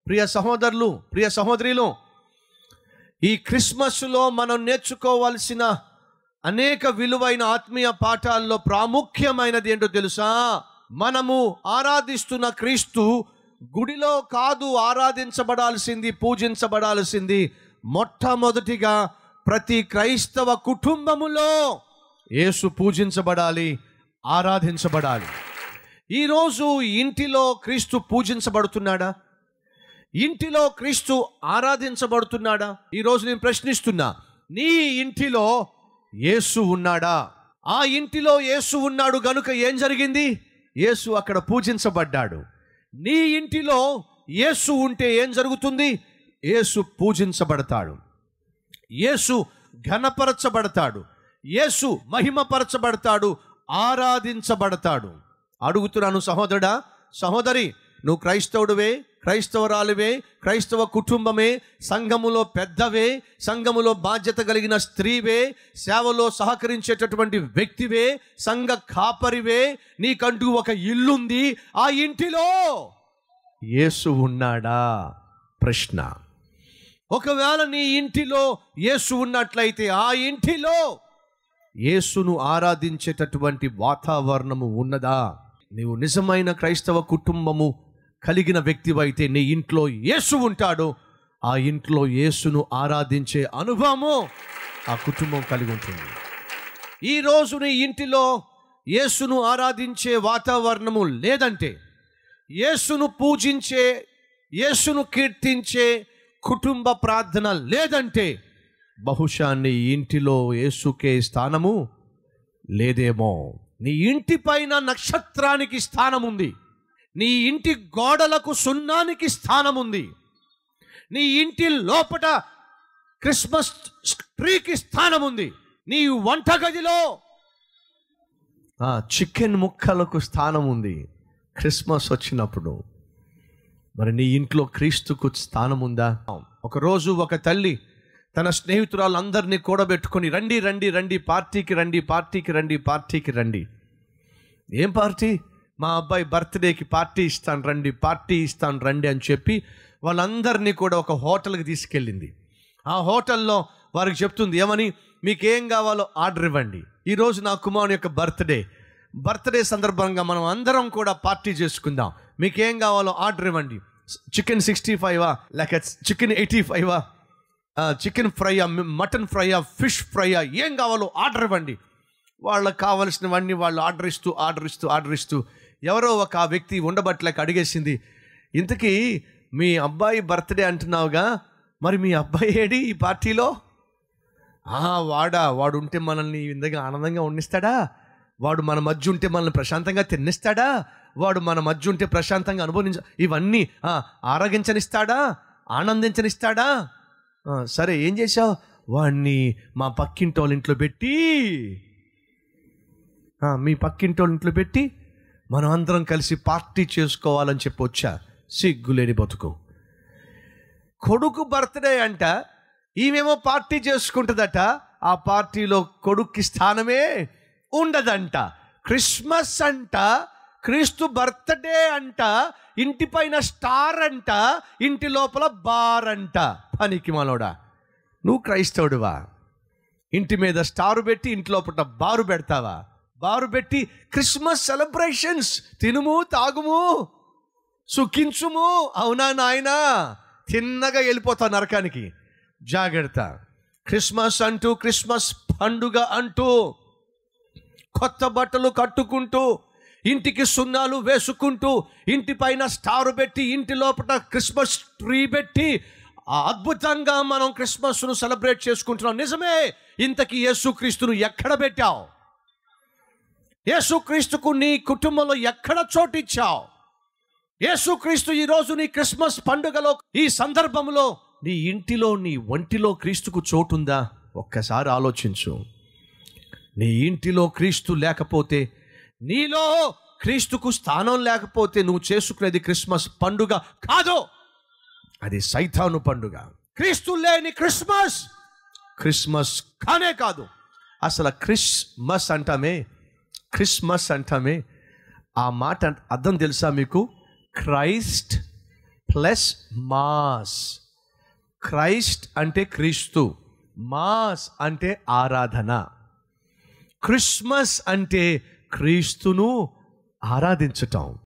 ప్రియ సహోదరులు ప్రియ సహోదరులు ఈ క్రిస్మస్లో మనం నేర్చుకోవాల్సిన అనేక విలువైన ఆత్మీయ పాఠాల్లో ప్రాముఖ్యమైనది ఏంటో తెలుసా మనము ఆరాధిస్తున్న క్రీస్తు గుడిలో కాదు ఆరాధించబడాల్సింది పూజించబడాల్సింది మొట్టమొదటిగా ప్రతి క్రైస్తవ కుటుంబములో యేసు పూజించబడాలి ఆరాధించబడాలి ఈరోజు ఇంటిలో క్రీస్తు పూజించబడుతున్నాడా ఇంటిలో క్రీస్తు ఆరాధించబడుతున్నాడా ఈరోజు నేను ప్రశ్నిస్తున్నా నీ ఇంటిలో యేసు ఉన్నాడా ఆ ఇంటిలో యేసు ఉన్నాడు గనుక ఏం జరిగింది యేసు అక్కడ పూజించబడ్డాడు నీ ఇంటిలో యేసు ఉంటే ఏం జరుగుతుంది యేసు పూజించబడతాడు యేసు ఘనపరచబడతాడు యేసు మహిమపరచబడతాడు ఆరాధించబడతాడు అడుగుతున్నాను సహోదరుడా సహోదరి నువ్వు క్రైస్తవుడివే క్రైస్తవరాలువే క్రైస్తవ కుటుంబమే సంఘములో పెద్దవే సంఘములో బాధ్యత కలిగిన స్త్రీవే సేవలో సహకరించేటటువంటి వ్యక్తివే సంఘ కాపరివే నీకంటూ ఒక ఇల్లుంది ఆ ఇంటిలో యేసు ఉన్నాడా ప్రశ్న ఒకవేళ నీ ఇంటిలో యేసు ఉన్నట్లయితే ఆ ఇంటిలో యేసును ఆరాధించేటటువంటి వాతావరణము ఉన్నదా నీవు నిజమైన క్రైస్తవ కుటుంబము కలిగిన వ్యక్తివైతే నీ ఇంట్లో యేసు ఉంటాడు ఆ ఇంట్లో యేసును ఆరాధించే అనుభవము ఆ కుటుంబం కలిగి ఉంటుంది ఈరోజు నీ ఇంటిలో యేసును ఆరాధించే వాతావరణము లేదంటే యేసును పూజించే యేసును కీర్తించే కుటుంబ ప్రార్థన లేదంటే బహుశా నీ ఇంటిలో యేసుకే స్థానము లేదేమో నీ ఇంటి పైన నక్షత్రానికి స్థానం ఉంది నీ ఇంటి గోడలకు సున్నానికి స్థానం ఉంది నీ ఇంటి లోపట క్రిస్మస్ ట్రీకి స్థానం ఉంది నీ వంటగదిలో ఆ, చికెన్ ముక్కలకు స్థానం ఉంది క్రిస్మస్ వచ్చినప్పుడు మరి నీ ఇంట్లో క్రీస్తుకు స్థానం ఉందా ఒకరోజు ఒక తల్లి తన స్నేహితురాలందరినీ కూడబెట్టుకొని రండి రండి రండి పార్టీకి రండి పార్టీకి రండి పార్టీకి రండి ఏం పార్టీ మా అబ్బాయి బర్త్డేకి పార్టీ ఇస్తాను రండి పార్టీ ఇస్తాను రండి అని చెప్పి వాళ్ళందరినీ కూడా ఒక హోటల్కి తీసుకెళ్ళింది ఆ హోటల్లో వారికి చెప్తుంది ఏమని మీకు ఏం కావాలో ఆర్డర్ ఇవ్వండి ఈరోజు నా కుమారుని యొక్క బర్త్డే బర్త్డే సందర్భంగా మనం అందరం కూడా పార్టీ చేసుకుందాం మీకు ఏం కావాలో ఆర్డర్ ఇవ్వండి చికెన్ సిక్స్టీ ఫైవా లేక చికెన్ ఎయిటీ ఫైవా చికెన్ ఫ్రైయా మటన్ ఫ్రైయా ఫిష్ ఫ్రైయా ఏం కావాలో ఆర్డర్ ఇవ్వండి వాళ్ళకి కావలసినవన్నీ వాళ్ళు ఆర్డర్ ఇస్తూ ఆర్డర్ ఇస్తూ ఆర్డర్ ఇస్తూ ఎవరో ఒక ఆ వ్యక్తి ఉండబట్లేక అడిగేసింది ఇంతకీ మీ అబ్బాయి బర్త్డే అంటున్నావుగా మరి మీ అబ్బాయి ఏడి ఈ పార్టీలో ఆ వాడా వాడు ఉంటే మనల్ని ఇంతగా ఆనందంగా ఉండిస్తాడా వాడు మన మధ్య ఉంటే మనల్ని ప్రశాంతంగా తిన్నిస్తాడా వాడు మన మధ్య ఉంటే ప్రశాంతంగా అనుభవించ ఇవన్నీ ఆ, ఆరగించనిస్తాడా ఆనందించనిస్తాడా ఆ, సరే ఏం చేసావు వాడిని మా పక్కింటి వాళ్ళ ఇంట్లో పెట్టి ఆ, మీ పక్కింటి వాళ్ళ ఇంట్లో పెట్టి మనం అందరం కలిసి పార్టీ చేసుకోవాలని చెప్పి వచ్చా సిగ్గులేని బతుకు కొడుకు బర్త్డే అంట ఈమెమో పార్టీ చేసుకుంటుందట ఆ పార్టీలో కొడుక్కి స్థానమే ఉండదంట క్రిస్మస్ అంట క్రీస్తు బర్త్డే అంట ఇంటి పైన స్టార్ అంట ఇంటి లోపల బార్ అంట పనికి మనోడా నువ్వు క్రైస్తవుడివా ఇంటి మీద స్టారు పెట్టి ఇంటి లోపల బారు పెడతావా బారు పెట్టి క్రిస్మస్ సెలబ్రేషన్స్ తినుము తాగుము సుఖించుము అవునా నాయనా తిన్నగా వెళ్ళిపోతావు నరకానికి జాగ్రత్త క్రిస్మస్ అంటూ క్రిస్మస్ పండుగ అంటూ కొత్త బట్టలు కట్టుకుంటూ ఇంటికి సున్నాలు వేసుకుంటూ ఇంటి పైన స్టారు పెట్టి ఇంటి లోపల క్రిస్మస్ ట్రీ పెట్టి ఆ అద్భుతంగా మనం క్రిస్మస్ను సెలబ్రేట్ చేసుకుంటున్నాం నిజమే ఇంతకీ యేసుక్రీస్తును ఎక్కడ పెట్టావు యేసుక్రీస్తుకు నీ కుటుంబంలో ఎక్కడ చోటిచ్చావు యేసుక్రీస్తు ఈరోజు నీ క్రిస్మస్ పండుగలో ఈ సందర్భంలో నీ ఇంటిలో నీ ఒంటిలో క్రీస్తుకు చోటుందా ఒక్కసారి ఆలోచించు నీ ఇంటిలో క్రీస్తు లేకపోతే నీలో క్రీస్తుకు స్థానం లేకపోతే నువ్వు చేసుకునేది క్రిస్మస్ పండుగ కాదు అది సైతాను పండుగ క్రీస్తు లేని క్రిస్మస్ క్రిస్మస్ కానే కాదు అసలు క్రిస్మస్ అంటామే క్రిస్మస్ అంటామే ఆ మాట అర్థం తెలుసా మీకు క్రైస్ట్ ప్లస్ మాస్ క్రైస్ట్ అంటే క్రీస్తు మాస్ అంటే ఆరాధన క్రిస్మస్ అంటే క్రీస్తును ఆరాధించటం